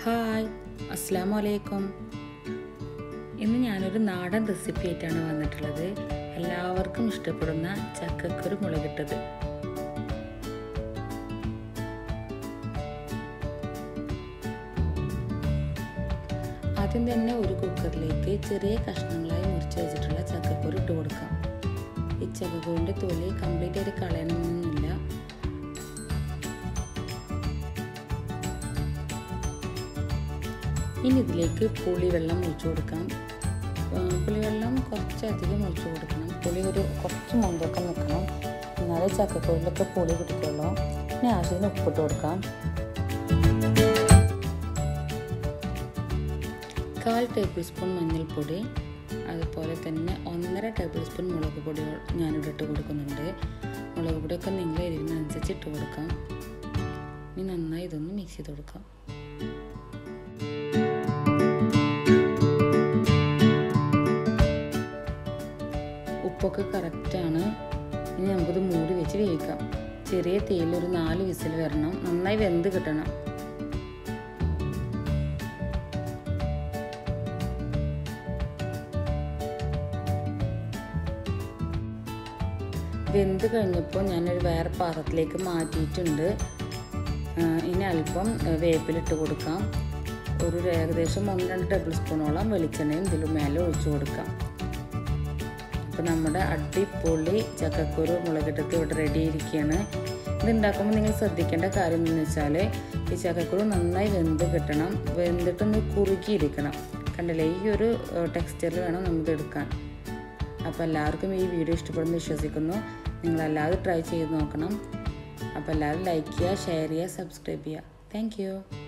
hi അസ്സാം വലൈക്കും ഇന്ന് ഞാനൊരു നാടൻ റെസിപ്പി ആയിട്ടാണ് വന്നിട്ടുള്ളത് എല്ലാവർക്കും ഇഷ്ടപ്പെടുന്ന ചക്കക്കുരു മുളകിട്ടത് ആദ്യം തന്നെ ഒരു കുക്കറിലേക്ക് ചെറിയ കഷ്ണങ്ങളായി മുറിച്ച് വെച്ചിട്ടുള്ള ചക്കക്കുരു ഇട്ട് കൊടുക്കാം ഈ ചക്കക്കുരുവിൻ്റെ തൊലി കംപ്ലീറ്റ് ആയിട്ട് കളയണമെന്നൊന്നുമില്ല ഇനി ഇതിലേക്ക് പുളിവെള്ളം ഒഴിച്ചു കൊടുക്കാം പുളിവെള്ളം കുറച്ചധികം ഒഴിച്ചു കൊടുക്കണം പുളി ഒരു കുറച്ച് മുമ്പൊക്കെ നിൽക്കണം എന്നാലേ ചക്കക്കുരുവിലൊക്കെ പുളി പിടിക്കുള്ളൂ ഇനി ആവശ്യത്തിന് ഉപ്പിട്ട് കൊടുക്കാം കാൽ ടേബിൾ സ്പൂൺ മഞ്ഞൾപ്പൊടി അതുപോലെ തന്നെ ഒന്നര ടേബിൾ സ്പൂൺ മുളക് പൊടി ഞാനിവിടെ ഇട്ട് കൊടുക്കുന്നുണ്ട് മുളക് പൊടിയൊക്കെ നിങ്ങൾ എരിവിനനുസരിച്ച് ഇട്ട് കൊടുക്കാം ഇനി നന്നായി ഇതൊന്ന് മിക്സ് ചെയ്ത് കൊടുക്കാം ഉപ്പൊക്കെ കറക്റ്റാണ് ഇനി നമുക്കിത് മൂടി വെച്ച് വേവിക്കാം ചെറിയ തീയിൽ ഒരു നാല് വിസിൽ വരണം നന്നായി വെന്ത് കിട്ടണം വെന്ത് കഴിഞ്ഞപ്പോൾ ഞാനൊരു വേറെ പാത്രത്തിലേക്ക് മാറ്റിയിട്ടുണ്ട് ഇനി അല്പം വേപ്പിലിട്ട് കൊടുക്കാം ഒരു ഏകദേശം ഒന്ന് രണ്ട് ടേബിൾ സ്പൂണോളം വെളിച്ചെണ്ണയും ഇതിൽ മേലെ ഒഴിച്ചു കൊടുക്കാം അപ്പോൾ നമ്മുടെ അടിപൊളി ചക്കക്കുരു മുളകിട്ടൊക്കെ ഇവിടെ റെഡി ആയിരിക്കുകയാണ് ഇത് ഉണ്ടാക്കുമ്പോൾ നിങ്ങൾ ശ്രദ്ധിക്കേണ്ട കാര്യം എന്ന് വെച്ചാൽ ഈ ചക്കക്കുരു നന്നായി വെന്ത് കിട്ടണം വെന്തിട്ടൊന്ന് കുറുകിയിരിക്കണം കണ്ടില്ലേ ഈ ഒരു ടെക്സ്ചറിൽ വേണം നമ്മളിത് എടുക്കാൻ അപ്പോൾ എല്ലാവർക്കും ഈ വീഡിയോ ഇഷ്ടപ്പെടുമെന്ന് വിശ്വസിക്കുന്നു നിങ്ങളല്ലാതെ ട്രൈ ചെയ്ത് നോക്കണം അപ്പോൾ എല്ലാവരും ലൈക്ക് ചെയ്യുക ഷെയർ ചെയ്യുക സബ്സ്ക്രൈബ് ചെയ്യുക താങ്ക്